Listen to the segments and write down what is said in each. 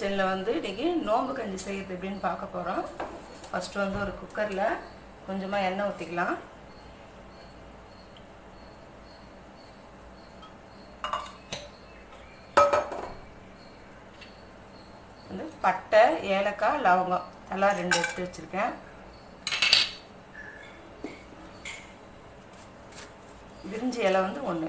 கிச்சனில் வந்து இன்றைக்கி நோம்பு கஞ்சி செய்கிறது எப்படின்னு பார்க்க போகிறோம் ஃபஸ்ட்டு வந்து ஒரு குக்கரில் கொஞ்சமாக எண்ணெய் ஊற்றிக்கலாம் வந்து பட்டை ஏலக்காய் லவங்கம் எல்லாம் ரெண்டு எடுத்து வச்சுருக்கேன் விரிஞ்சி இலை வந்து ஒன்று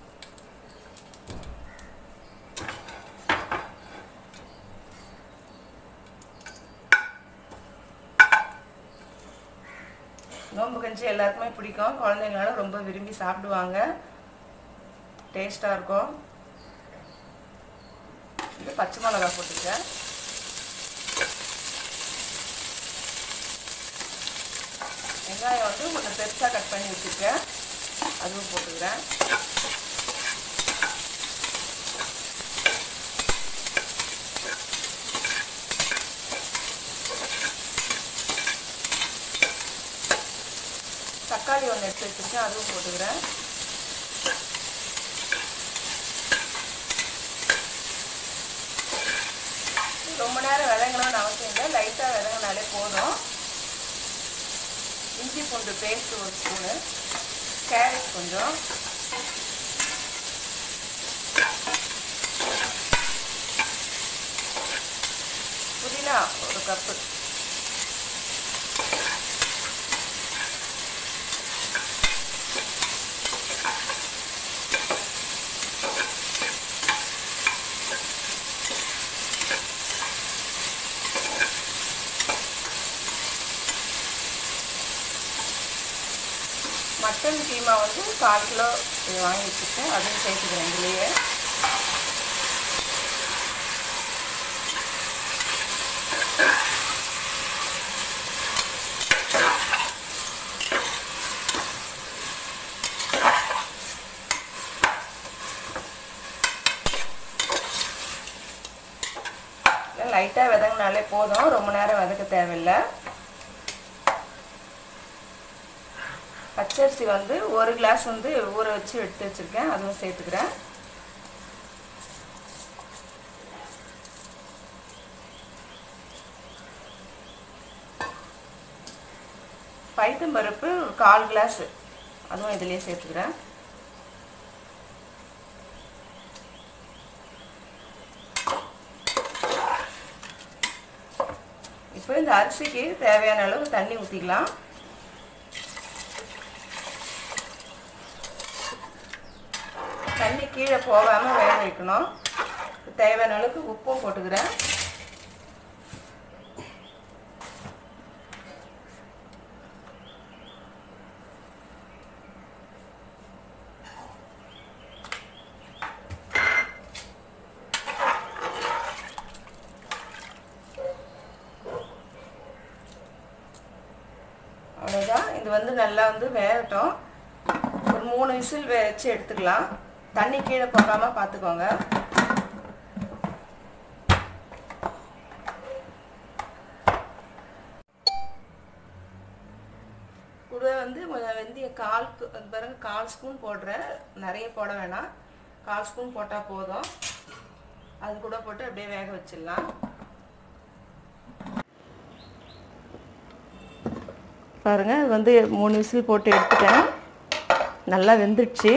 நோம்பு கஞ்சி எல்லாருக்குமே பிடிக்கும் குழந்தைங்களால ரொம்ப விரும்பி சாப்பிடுவாங்க டேஸ்ட்டாக இருக்கும் இது பச்சை மிளகா போட்டுருக்கேன் வெங்காயம் வந்து கொஞ்சம் பெருசாக கட் பண்ணி வச்சுருக்கேன் அதுவும் போட்டுக்கிறேன் தக்காளி ஒன்று எடுத்து வச்சுருக்கேன் அதுவும் போட்டுக்கிறேன் ரொம்ப நேரம் விதங்கணும்னு அவசியம் இல்லை லைட்டாக விதங்கினாலே போதும் இஞ்சி பூண்டு பேஸ்ட் ஒரு ஸ்பூனு கேரட் கொஞ்சம் புதினா ஒரு கப்பு மட்டன் கீமா வந்து கால் கிலோ இது வாங்கி வச்சுருக்கேன் அதையும் சேர்த்துக்கிறேன் இதுலேயே லைட்டாக விதங்கினாலே போதும் ரொம்ப நேரம் வதக்க தேவையில்லை பச்சரிசி வந்து ஒரு கிளாஸ் வந்து ஊற வச்சு எடுத்து வச்சுருக்கேன் அதுவும் சேர்த்துக்கிறேன் பைத்தம் பருப்பு கால் கிளாஸ் அதுவும் இதுலேயே சேர்த்துக்கிறேன் இப்போ இந்த அரிசிக்கு தேவையான அளவு தண்ணி ஊற்றிக்கலாம் தண்ணி கீழே போகாமல் வேக வைக்கணும் தேவையான அளவுக்கு உப்பும் போட்டுக்கிறேன் அவ்வளோதான் இது வந்து நல்லா வந்து வேகட்டும் ஒரு மூணு விசில் வச்சு எடுத்துக்கலாம் தண்ணி கீழே போகாமல் பார்த்துக்கோங்க கூட வந்து வெந்தய கால் பிறகு கால் ஸ்பூன் போடுறேன் நிறைய போட வேணாம் கால் ஸ்பூன் போட்டால் போதும் அது கூட போட்டு அப்படியே வேக வச்சிடலாம் பாருங்கள் இது வந்து மூணு விசில் போட்டு எடுத்துட்டேன் நல்லா வெந்துடுச்சு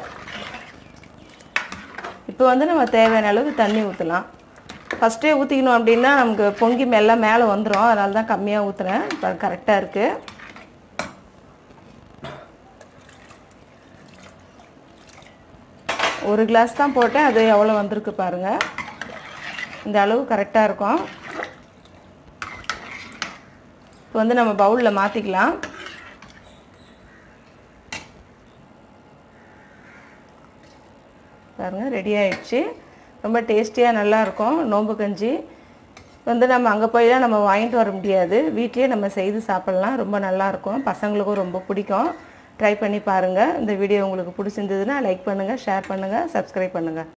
இப்போ வந்து நம்ம தேவையான அளவுக்கு தண்ணி ஊற்றலாம் ஃபஸ்ட்டே ஊற்றிக்கணும் அப்படின்னா நமக்கு பொங்கி மெல்ல மேலே வந்துடும் அதனால தான் கம்மியாக ஊற்றுறேன் இப்போ கரெக்டாக இருக்குது ஒரு கிளாஸ் தான் போட்டேன் அது எவ்வளோ வந்திருக்கு பாருங்கள் இந்த அளவு கரெக்டாக இருக்கும் இப்போ வந்து நம்ம பவுலில் மாற்றிக்கலாம் பாருங்கள் ரெடி ஆயிடுச்சு ரொம்ப டேஸ்டியாக நல்லாயிருக்கும் நோம்பு கஞ்சி வந்து நம்ம அங்கே போய்லாம் நம்ம வாங்கிட்டு வர முடியாது வீட்லேயே நம்ம செய்து சாப்பிட்லாம் ரொம்ப நல்லாயிருக்கும் பசங்களுக்கும் ரொம்ப பிடிக்கும் ட்ரை பண்ணி பாருங்கள் இந்த வீடியோ உங்களுக்கு பிடிச்சிருந்ததுன்னா லைக் பண்ணுங்கள் ஷேர் பண்ணுங்கள் சப்ஸ்கிரைப் பண்ணுங்கள்